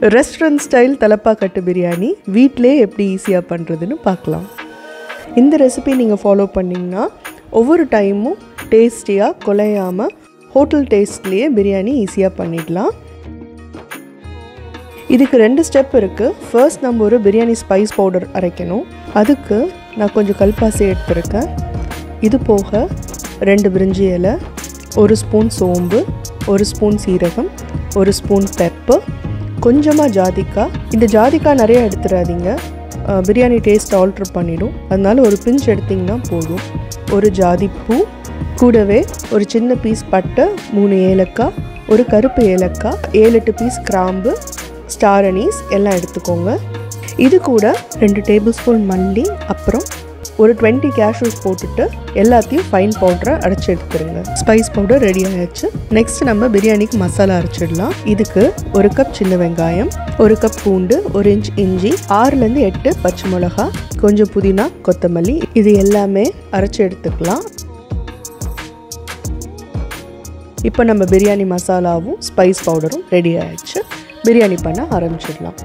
restaurant style Thalappakatti biryani வீட்டிலே எப்படி ஈஸியாக பண்ணுறதுன்னு பார்க்கலாம் இந்த ரெசிபி நீங்கள் ஃபாலோ பண்ணிங்கன்னா ஒவ்வொரு டைமும் டேஸ்டியாக குலையாமல் ஹோட்டல் டேஸ்ட்லேயே பிரியாணி ஈஸியாக பண்ணிடலாம் இதுக்கு ரெண்டு ஸ்டெப் இருக்குது ஃபர்ஸ்ட் நம்ம ஒரு பிரியாணி ஸ்பைஸ் பவுடர் அரைக்கணும் அதுக்கு நான் கொஞ்சம் கல்பாசி எடுத்திருக்கேன் இது போக ரெண்டு பிரிஞ்சி இலை ஒரு ஸ்பூன் சோம்பு ஒரு ஸ்பூன் சீரகம் ஒரு ஸ்பூன் பெப்பர் கொஞ்சமாக ஜாதிக்காய் இந்த ஜாதிக்காய் நிறைய எடுத்துடாதீங்க அஹ், பிரியாணி டேஸ்ட் ஆல்ட்ரு பண்ணிடும் அதனால ஒரு பிஞ்ச் எடுத்திங்கன்னா போதும் ஒரு ஜாதிப்பூ கூடவே ஒரு சின்ன பீஸ் பட்டை மூணு ஏலக்காய் ஒரு கருப்பு ஏலக்காய் ஏழு எட்டு பீஸ் கிராம்பு ஸ்டார் அனீஸ் எல்லாம் எடுத்துக்கோங்க இது கூட ரெண்டு டேபிள் ஸ்பூன் மல்லி அப்புறம் ஒரு டுவெண்ட்டி கேஷ்யூஸ் போட்டுட்டு எல்லாத்தையும் ஃபைன் பவுடரை அரைச்சி எடுத்துருங்க ஸ்பைஸ் பவுடர் ரெடி ஆயாச்சு நெக்ஸ்ட் நம்ம பிரியாணிக்கு மசாலா அரைச்சிடலாம் இதுக்கு ஒரு கப் சின்ன வெங்காயம் ஒரு கப் பூண்டு ஒரு இன்ச் இஞ்சி ஆறுலேருந்து எட்டு பச்சை மிளகா கொஞ்சம் புதினா கொத்தமல்லி இது எல்லாமே அரைச்சி எடுத்துக்கலாம் இப்போ நம்ம பிரியாணி மசாலாவும் ஸ்பைஸ் பவுடரும் ரெடி ஆயிடுச்சு பிரியாணி பண்ண ஆரம்பிச்சிடலாம்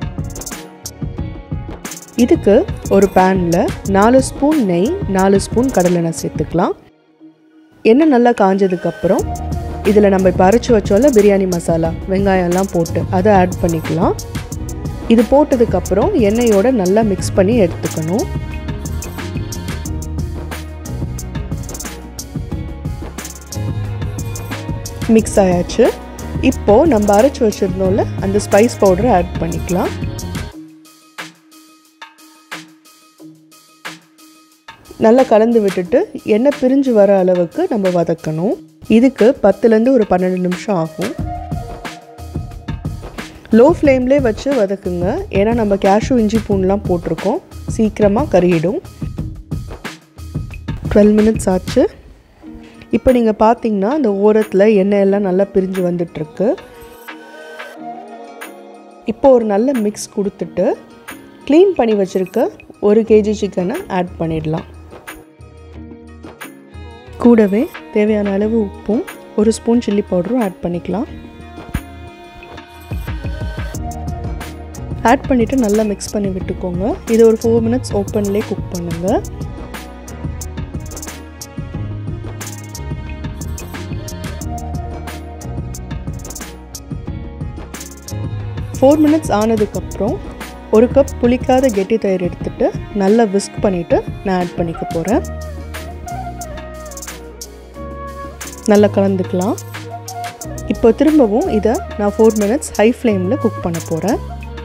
இதுக்கு ஒரு பேனில் நாலு ஸ்பூன் நெய் நாலு ஸ்பூன் கடலெண்ணெய் சேர்த்துக்கலாம் எண்ணெய் நல்லா காஞ்சதுக்கப்புறம் இதில் நம்ம இப்போ அரைச்சி வச்சோம்ல பிரியாணி மசாலா வெங்காயம்லாம் போட்டு அதை ஆட் பண்ணிக்கலாம் இது போட்டதுக்கப்புறம் எண்ணெயோட நல்லா மிக்ஸ் பண்ணி எடுத்துக்கணும் மிக்ஸ் ஆயாச்சு இப்போது நம்ம அரைச்சி வச்சிருந்தோம்ல அந்த ஸ்பைஸ் பவுடரை ஆட் பண்ணிக்கலாம் நல்லா கலந்து விட்டுட்டு எண்ணெய் பிரிஞ்சு வர அளவுக்கு நம்ம வதக்கணும் இதுக்கு பத்துலேருந்து ஒரு பன்னெண்டு நிமிஷம் ஆகும் லோ ஃப்ளேம்லேயே வச்சு வதக்குங்க ஏன்னா நம்ம கேஷ்யூ இஞ்சி பூண்டுலாம் போட்டிருக்கோம் சீக்கிரமாக கறியிடும் டுவெல் மினிட்ஸ் ஆச்சு இப்போ நீங்கள் பார்த்தீங்கன்னா இந்த ஓரத்தில் எண்ணெய் எல்லாம் நல்லா பிரிஞ்சு வந்துட்டுருக்கு இப்போ ஒரு நல்ல மிக்ஸ் கொடுத்துட்டு க்ளீன் பண்ணி வச்சுருக்க ஒரு கேஜி சிக்கனை ஆட் பண்ணிடலாம் கூடவே தேவையான அளவு உப்பும் ஒரு ஸ்பூன் சில்லி பவுடரும் ஆட் பண்ணிக்கலாம் ஆட் பண்ணிவிட்டு நல்லா மிக்ஸ் பண்ணி விட்டுக்கோங்க இது ஒரு ஃபோர் மினிட்ஸ் ஓப்பன்லேயே குக் பண்ணுங்கள் ஃபோர் மினிட்ஸ் ஆனதுக்கப்புறம் ஒரு கப் புளிக்காத கெட்டி தயிர் எடுத்துட்டு நல்லா விஸ்க் பண்ணிவிட்டு நான் ஆட் பண்ணிக்க போகிறேன் நல்லா கலந்துக்கலாம் இப்போ திரும்பவும் இதை நான் ஃபோர் மினிட்ஸ் ஹை ஃப்ளேமில் குக் பண்ண போகிறேன்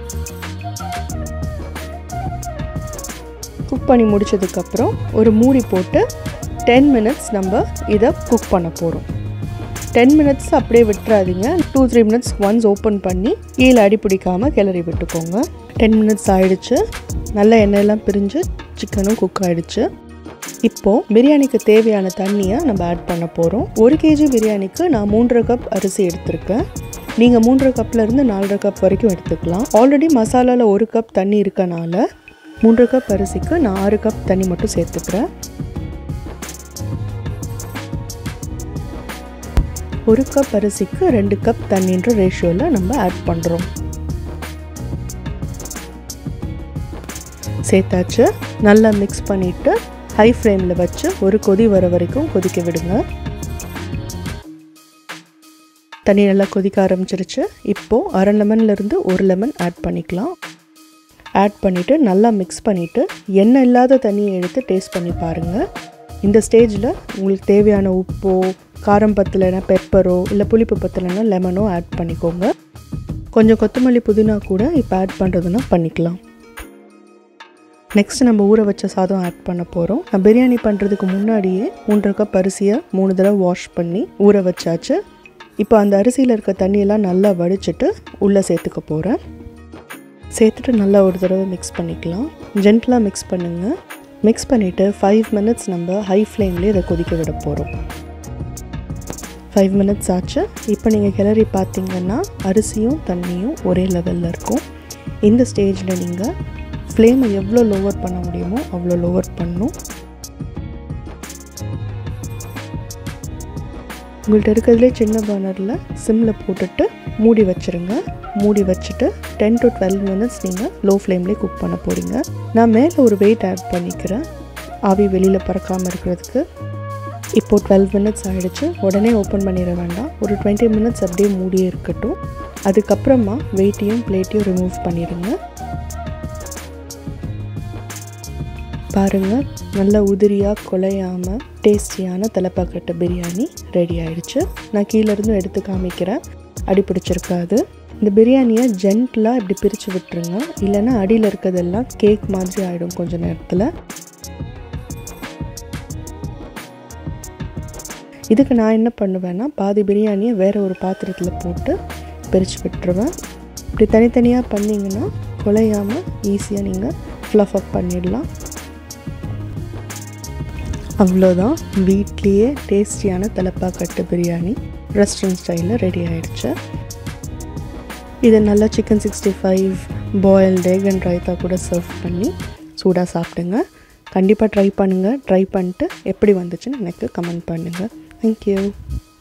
குக் பண்ணி முடிச்சதுக்கப்புறம் ஒரு மூடி போட்டு டென் மினிட்ஸ் நம்ம இதை குக் பண்ண போகிறோம் டென் மினிட்ஸ் அப்படியே விட்டுறாதீங்க two three minutes once open பண்ணி கீழே அடி பிடிக்காமல் கிளறி விட்டுக்கோங்க டென் மினிட்ஸ் ஆயிடுச்சு நல்ல எண்ணெயெல்லாம் பிரிஞ்சு சிக்கனும் குக் ஆயிடுச்சு இப்போது பிரியாணிக்கு தேவையான தண்ணியை நம்ம ஆட் பண்ண போகிறோம் ஒரு கேஜி பிரியாணிக்கு நான் மூன்றரை கப் அரிசி எடுத்திருக்கேன் நீங்கள் மூன்றரை கப்லேருந்து நாலரை கப் வரைக்கும் எடுத்துக்கலாம் ஆல்ரெடி மசாலாவில் ஒரு கப் தண்ணி இருக்கனால மூன்றரை கப் அரிசிக்கு நான் ஆறு கப் தண்ணி மட்டும் சேர்த்துக்கிறேன் ஒரு கப் அரிசிக்கு ரெண்டு கப் தண்ணின்ற ரேஷியோவில் நம்ம ஆட் பண்ணுறோம் சேர்த்தாச்சு நல்லா மிக்ஸ் பண்ணிவிட்டு ஹை ஃப்ளேமில் வச்சு ஒரு கொதி வர வரைக்கும் கொதிக்க விடுங்க தண்ணி நல்லா கொதிக்க ஆரம்பிச்சிருச்சு இப்போது அரை லெமன்லேருந்து ஒரு லெமன் ஆட் பண்ணிக்கலாம் ஆட் பண்ணிவிட்டு நல்லா மிக்ஸ் பண்ணிவிட்டு எண்ணெய் இல்லாத தண்ணியை எடுத்து டேஸ்ட் பண்ணி பாருங்கள் இந்த ஸ்டேஜில் உங்களுக்கு தேவையான உப்போ காரம் பத்தலைன்னா பெப்பரோ இல்லை புளிப்பு பத்தலைன்னா லெமனோ ஆட் பண்ணிக்கோங்க கொஞ்சம் கொத்தமல்லி புதினா கூட இப்போ ஆட் பண்ணுறதுனா பண்ணிக்கலாம் நெக்ஸ்ட் நம்ம ஊற வச்ச சாதம் ஆட் பண்ண போகிறோம் நான் பிரியாணி பண்ணுறதுக்கு முன்னாடியே மூன்றரை கப் அரிசியை மூணு தடவை வாஷ் பண்ணி ஊற வச்சாச்சு இப்போ அந்த அரிசியில் இருக்க தண்ணியெல்லாம் நல்லா வடிச்சிட்டு உள்ளே சேர்த்துக்க போகிறேன் சேர்த்துட்டு நல்லா ஒரு தடவை மிக்ஸ் பண்ணிக்கலாம் ஜென்டலாக மிக்ஸ் பண்ணுங்கள் மிக்ஸ் பண்ணிவிட்டு ஃபைவ் மினிட்ஸ் நம்ம ஹை ஃப்ளேம்லேயே இதை கொதிக்க விட போகிறோம் ஃபைவ் மினிட்ஸ் ஆச்சு இப்போ நீங்கள் கிளறி பார்த்தீங்கன்னா அரிசியும் தண்ணியும் ஒரே லெவலில் இருக்கும் இந்த ஸ்டேஜில் நீங்கள் ஃப்ளேமை எவ்வளோ லோவர் பண்ண முடியுமோ அவ்வளோ லோவர் பண்ணணும் உங்கள்கிட்ட இருக்கிறதுலே சின்ன பர்னரில் சிம்மில் போட்டுட்டு மூடி வச்சுருங்க மூடி வச்சுட்டு டென் டு டுவெல் மினிட்ஸ் நீங்கள் லோ ஃப்ளேம்லேயே குக் பண்ண போகிறீங்க நான் மேலே ஒரு வெயிட் ஆட் பண்ணிக்கிறேன் ஆவி வெளியில் பறக்காமல் இருக்கிறதுக்கு இப்போது டுவெல் மினிட்ஸ் ஆகிடுச்சு உடனே ஓப்பன் பண்ணிட வேண்டாம் ஒரு டுவெண்ட்டி மினிட்ஸ் அப்படியே மூடியே இருக்கட்டும் அதுக்கப்புறமா வெயிட்டையும் பிளேட்டையும் ரிமூவ் பண்ணிடுங்க பாருங்கள் நல்ல உதிரியாக குலையாமல் டேஸ்டியான தலைப்பாக்கட்டு பிரியாணி ரெடி ஆயிடுச்சு நான் கீழேருந்து எடுத்து காமிக்கிறேன் அடி பிடிச்சிருக்காது இந்த பிரியாணியை ஜென்டிலாக இப்படி பிரித்து விட்டுருங்க இல்லைன்னா அடியில் இருக்கிறதெல்லாம் கேக் மாதிரி ஆகிடும் கொஞ்சம் நேரத்தில் இதுக்கு நான் என்ன பண்ணுவேன்னா பாதி பிரியாணியை வேறு ஒரு பாத்திரத்தில் போட்டு பிரித்து விட்டுருவேன் இப்படி தனித்தனியாக பண்ணிங்கன்னா குலையாமல் ஈஸியாக நீங்கள் ஃப்ளஃப் அப் பண்ணிடலாம் அவ்வளோதான் வீட்லேயே டேஸ்டியான தலப்பாக்கட்டு பிரியாணி ரெஸ்டாரண்ட் ஸ்டைலில் ரெடி ஆகிடுச்சு இதை நல்லா chicken sixty five boiled egg and raita கூட சர்வ் பண்ணி சூடாக சாப்பிடுங்க கண்டிப்பாக ட்ரை பண்ணுங்கள் ட்ரை பண்ணிட்டு எப்படி வந்துச்சுன்னு எனக்கு கமெண்ட் பண்ணுங்கள் தேங்க்யூ